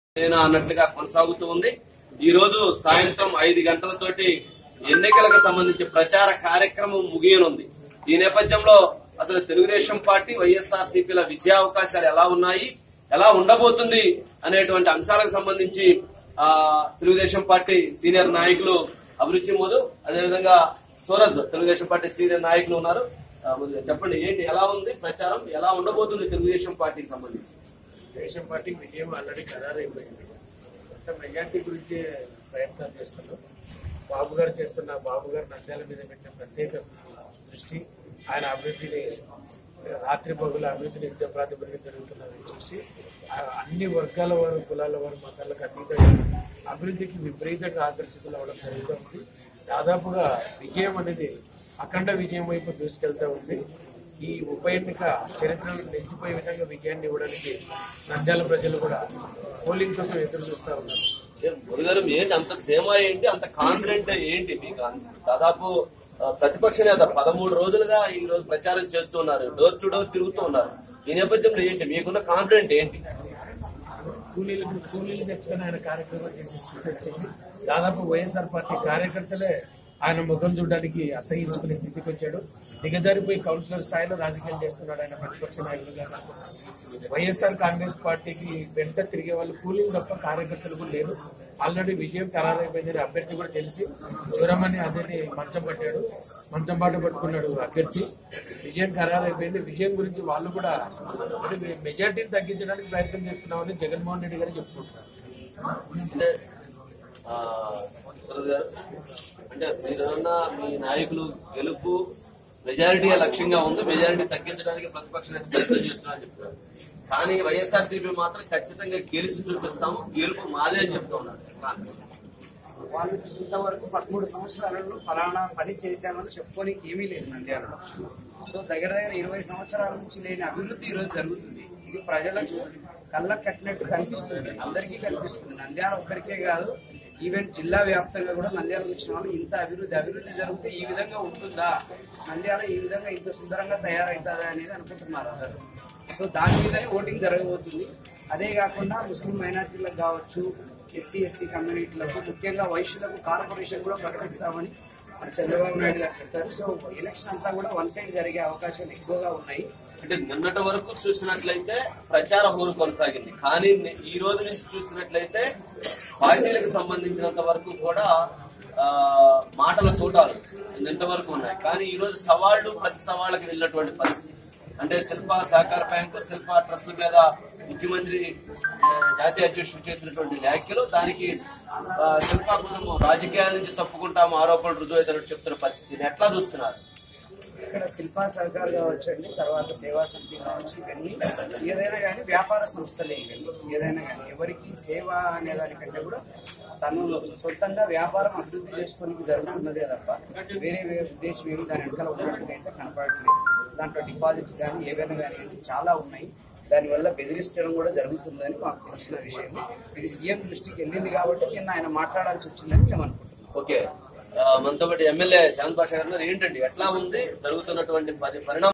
నేను అన్నట్లుగా కొనసాగుతూ ఉంది ఈ రోజు సాయంత్రం ఐదు గంటలతోటి ఎన్నికలకు సంబంధించి ప్రచార కార్యక్రమం ముగియనుంది ఈ నేపథ్యంలో అసలు తెలుగుదేశం పార్టీ వైఎస్ఆర్ సిపిల విజయావకాశాలు ఎలా ఉన్నాయి ఎలా ఉండబోతుంది అనేటువంటి అంశాలకు సంబంధించి ఆ తెలుగుదేశం పార్టీ సీనియర్ నాయకులు అభిరుచి మోదు అదేవిధంగా సూరజ్ తెలుగుదేశం పార్టీ సీనియర్ నాయకులు ఉన్నారు ఆ, ముందుగా చెప్పండి ఏంటి ఎలా ఉంది ప్రచారం ఎలా ఉండబోతుంది తెలుగుదేశం పార్టీకి సంబంధించి దేశం పార్టీ విజయం ఆల్రెడీ ఖరారైపోయింది అంత మెజార్టీ గురించి ప్రయత్నాలు చేస్తున్నాం బాబు గారు చేస్తున్న బాబు గారు నంద్యాల మీద పెట్టిన ప్రత్యేక దృష్టి ఆయన అభివృద్ధిని రాత్రి పగుల అభివృద్ధిని యుద్ధ ప్రాతిపదిక జరుగుతున్నదని చూసి ఆ అన్ని వర్గాల వారు కులాల వారు మతాలకు అతీతంగా అభివృద్ధికి విపరీతంగా ఆకర్షితులు అవ్వడం జరుగుతూ ఉంది దాదాపుగా విజయం అనేది అఖండ విజయం వైపు దూసుకెళ్తా ఉంది ఈ ఉప ఎన్నిక చరిత్రలో నిలిచిపోయే విధంగా విజయాన్ని ఇవ్వడానికి నంద్యాల ప్రజలు కూడా పోలింగ్ కోసం ఎదురు చూస్తా ఉన్నారు ఏ, మురళి ఏంటి అంత ధీమా ఏంటి అంత కాన్ఫిడెంట్ ఏంటి మీకు అన్- దాదాపు ఆ, ప్రతిపక్ష నేత పదమూడు రోజులుగా ఈ రోజు ప్రచారం చేస్తున్నారు డోర్ టు డోర్ తిరుగుతూ ఉన్నారు ఈ నేపథ్యంలో ఏంటి మీకున్న కాన్ఫిడెంట్ ఏంటి కూలీలకు కూలీలు తెచ్చుకొని ఆయన కార్యక్రమం చేసే స్థితి వచ్చింది దాదాపు వైఎస్ఆర్ పార్టీ కార్యకర్తలే ఆయన ముఖం చూడడానికి అసహించుకునే స్థితికి వచ్చాడు దిగజారిపోయి కౌన్సిలర్ స్థాయిలో రాజకీయం చేస్తున్నాడు ఆయన ప్రతిపక్ష నాయకులుగా కాకుండా వైఎస్ఆర్ కాంగ్రెస్ పార్టీకి వెంట తిరిగే వాళ్ళు కూలీలు తప్ప కార్యకర్తలు కూడా లేరు ఆల్రెడీ విజయం ఖరారైపోయిందని అభ్యర్థి కూడా తెలిసి దూరమని అదే మంచం పట్టాడు మంచం పాట పట్టుకున్నాడు అభ్యర్థి విజయం ఖరారైపోయింది విజయం గురించి వాళ్ళు కూడా అంటే మెజార్టీని తగ్గించడానికి ప్రయత్నం చేస్తున్నామని జగన్మోహన్ రెడ్డి గారు చెప్పుకుంటున్నారు అంటే ఆ, సురజ్ గారు అంటే మీరున్న మీ నాయకులు గెలుపు మెజారిటీ లక్ష్యంగా ఉంది మెజారిటీ తగ్గించడానికి ప్రతిపక్ష నేత ప్రయత్నం చేస్తున్నారని చెప్తున్నారు కానీ వైఎస్ఆర్ సిపి మాత్రం ఖచ్చితంగా గెలిచి చూపిస్తాము గెలుపు మాదే అని చెప్తా ఉన్నారు వాళ్ళు ఇంతవరకు పదమూడు సంవత్సరాలలో ఫలానా పని చేశామని చెప్పుకోనికి ఏమీ లేదు నంద్యాలలో సో దగ్గర దగ్గర ఇరవై సంవత్సరాల నుంచి లేని అభివృద్ధి ఈ రోజు జరుగుతుంది ఇది ప్రజలకు కళ్ళకు కట్టినట్టు కనిపిస్తుంది అందరికీ కనిపిస్తుంది నంద్యాల ఒక్కరికే కాదు ఈవెన్ జిల్లా వ్యాప్తంగా కూడా నంద్యాల వచ్చిన వాళ్ళు ఇంత అభివృద్ధి అభివృద్ధి జరిగితే ఈ విధంగా ఉంటుందా నంద్యాల ఈ విధంగా ఇంత సుందరంగా తయారవుతుందా అనేది అనుకుంటున్నారు అందరూ సో దాని మీదనే ఓటింగ్ జరగబోతుంది అదే కాకుండా ముస్లిం మైనార్టీలకు కావచ్చు ఎస్సీ ఎస్టీ కమ్యూనిటీలకు ముఖ్యంగా వైశ్యులకు కార్పొరేషన్ కూడా ప్రకటిస్తామని మన చంద్రబాబు నాయుడు గారు చెప్పారు సో ఎలక్షన్ అంతా కూడా వన్ సైడ్ జరిగే అవకాశాలు ఎక్కువగా ఉన్నాయి అంటే నిన్నటి వరకు చూసినట్లయితే ప్రచార హోరు కొనసాగింది కానీ ని- ఈ రోజు నుంచి చూసినట్లయితే పార్టీలకు సంబంధించినంత వరకు కూడా ఆ, మాటల తూటాలు నిన్నటి వరకు ఉన్నాయి కానీ ఈ రోజు సవాళ్లు ప్రతి సవాళ్ళకి వెళ్ళినటువంటి పరిస్థితి అంటే శిల్ప సహకార బ్యాంకు శిల్ప ట్రస్ట్ మీద ముఖ్యమంత్రి ఆ, జాతీయ అధ్యక్షుడు చేసినటువంటి వ్యాఖ్యలు దానికి ఆ, శిల్ప కుటుంబం రాజకీయాల నుంచి తప్పుకుంటాము ఆరోపణలు రుజువైతున్నట్టు చెప్తున్న పరిస్థితిని ఎట్లా చూస్తున్నారు ఇక్కడ శిల్పా సహకార్ కావచ్చు అండి తర్వాత సేవా సమితి కావచ్చు ఇవన్నీ ఏదైనా కానీ వ్యాపార సంస్థలే ఇవన్నీ ఏదైనా కానీ ఎవరికి సేవ అనే దానికంటే కూడా తను సొంతంగా వ్యాపారం అభివృద్ధి చేసుకోనికి జరుగుతున్నదే తప్ప వేరే వేరే ఉద్దేశం ఏమి దాని వెనకాల ఉన్నట్టుగా అయితే కనపడట్లేదు దాంట్లో డిపాజిట్స్ కానీ ఏవైనా కానీ చాలా ఉన్నాయి దానివల్ల బెదిరించడం కూడా జరుగుతుందని మాకు తెలిసిన విషయం ఇది సీఎం దృష్టికి వెళ్ళింది కాబట్టి నిన్న ఆయన మాట్లాడాల్సి వచ్చిందని మేము అనుకుంటున్నాం ఓకే ఆ, మనతో పాటు ఎమ్మెల్యే చాంద్ పాషా గారు ఉన్నారు. ఏంటండి ఎట్లా ఉంది జరుగుతున్నటువంటి పరి- పరిణామం